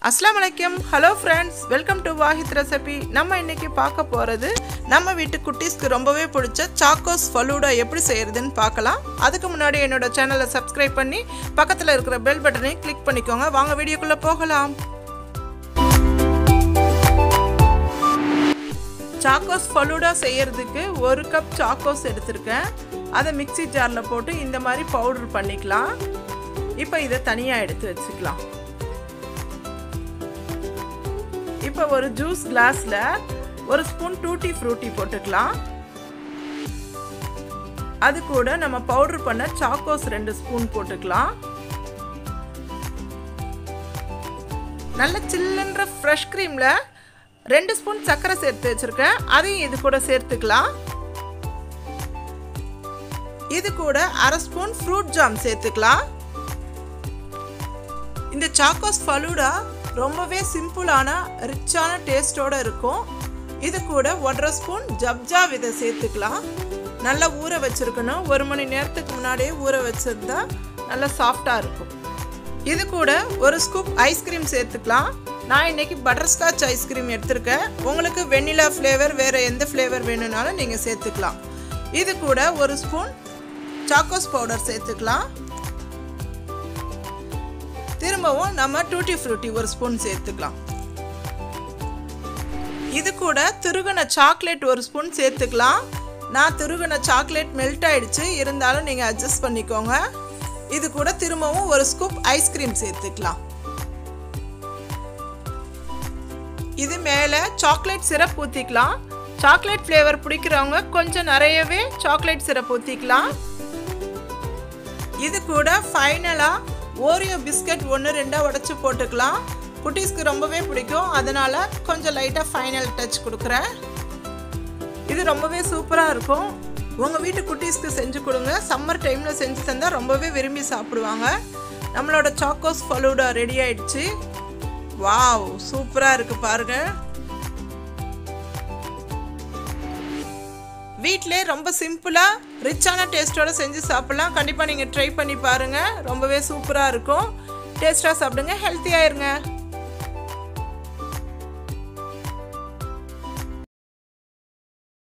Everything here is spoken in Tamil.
அஸ்லாம் வலைக்கம் hello friends welcome to Wahid recipe நம்ம இன்னைக்கு பார்க்க போகிறது நம்ம வீட்டு குட்டீஸ்க்கு ரொம்பவே பிடிச்ச சாக்கோஸ் ஃபலூடா எப்படி செய்யறதுன்னு பார்க்கலாம் அதுக்கு முன்னாடி என்னோட சேனலை சப்ஸ்கிரைப் பண்ணி பக்கத்தில் இருக்கிற பெல் பட்டனை கிளிக் பண்ணிக்கோங்க வாங்க வீடியோக்குள்ளே போகலாம் சாக்கோஸ் ஃபலூடா செய்யறதுக்கு ஒரு கப் சாக்கோஸ் எடுத்திருக்கேன் அதை மிக்ஸி ஜாரில் போட்டு இந்த மாதிரி பவுடர் பண்ணிக்கலாம் இப்போ இதை தனியாக எடுத்து வச்சுக்கலாம் இப்போ ஒரு ஜூஸ் கிளாஸில் ஒரு ஸ்பூன் டூட்டி ஃப்ரூட்டி போட்டுக்கலாம் அது கூட நம்ம பவுடர் பண்ண சாக்கோஸ் ரெண்டு ஸ்பூன் போட்டுக்கலாம் நல்ல சில்லுன்ற ஃப்ரெஷ் க்ரீமில் ரெண்டு ஸ்பூன் சர்க்கரை சேர்த்து வச்சுருக்கேன் அதையும் இது கூட சேர்த்துக்கலாம் இது கூட அரை ஸ்பூன் ஃப்ரூட் ஜாம் சேர்த்துக்கலாம் இந்த சாக்கோஸ் ஃபலூடா ரொம்பவே சிம்பிளான ரிச்சான டேஸ்டோடு இருக்கும் இது கூட ஒன்றரை ஸ்பூன் ஜப்ஜா விதை சேர்த்துக்கலாம் நல்லா ஊற வச்சுருக்கணும் ஒரு மணி நேரத்துக்கு முன்னாடியே ஊற வச்சுருந்தா நல்லா சாஃப்டாக இருக்கும் இது கூட ஒரு ஸ்கூப் ஐஸ்கிரீம் சேர்த்துக்கலாம் நான் இன்றைக்கி பட்டர்ஸ்காட்ச் ஐஸ்கிரீம் எடுத்திருக்கேன் உங்களுக்கு வெண்ணிலா ஃப்ளேவர் வேறு எந்த ஃப்ளேவர் வேணும்னாலும் நீங்கள் சேர்த்துக்கலாம் இது கூட ஒரு ஸ்பூன் சாக்கோஸ் பவுடர் சேர்த்துக்கலாம் திரும்பவும் நம்ம டூட்டி ஃப்ரூட்டி ஒரு ஸ்பூன் சேர்த்துக்கலாம் இது கூட திருகுன சாக்லேட் ஒரு ஸ்பூன் சேர்த்துக்கலாம் நான் திருகுன சாக்லேட் மெல்ட் ஆயிடுச்சு இருந்தாலும் நீங்கள் அட்ஜஸ்ட் பண்ணிக்கோங்க இது கூட திரும்பவும் ஒரு ஸ்கூப் ஐஸ்கிரீம் சேர்த்துக்கலாம் இது மேலே சாக்லேட் சிரப் ஊற்றிக்கலாம் சாக்லேட் ஃப்ளேவர் பிடிக்கிறவங்க கொஞ்சம் நிறையவே சாக்லேட் சிரப் ஊற்றிக்கலாம் இது கூட ஃபைனலாக ஓரியோ பிஸ்கட் ஒன்று ரெண்டாக உடச்சி போட்டுக்கலாம் குட்டீஸ்க்கு ரொம்பவே பிடிக்கும் அதனால் கொஞ்சம் லைட்டாக ஃபைனல் டச் கொடுக்குறேன் இது ரொம்பவே சூப்பராக இருக்கும் உங்கள் வீட்டு குட்டீஸ்க்கு செஞ்சு கொடுங்க சம்மர் டைமில் செஞ்சு தந்தால் ரொம்பவே விரும்பி சாப்பிடுவாங்க நம்மளோட சாக்கோஸ் ஃபலூடா ரெடி ஆயிடுச்சு வாவ் சூப்பராக இருக்குது பாருங்கள் வீட்டிலே ரொம்ப சிம்பிளாக ரிச்சான டேஸ்ட்டோடு செஞ்சு சாப்பிட்லாம் கண்டிப்பாக நீங்கள் ட்ரை பண்ணி பாருங்கள் ரொம்பவே சூப்பராக இருக்கும் டேஸ்ட்டாக சாப்பிடுங்க ஹெல்த்தியாக இருங்க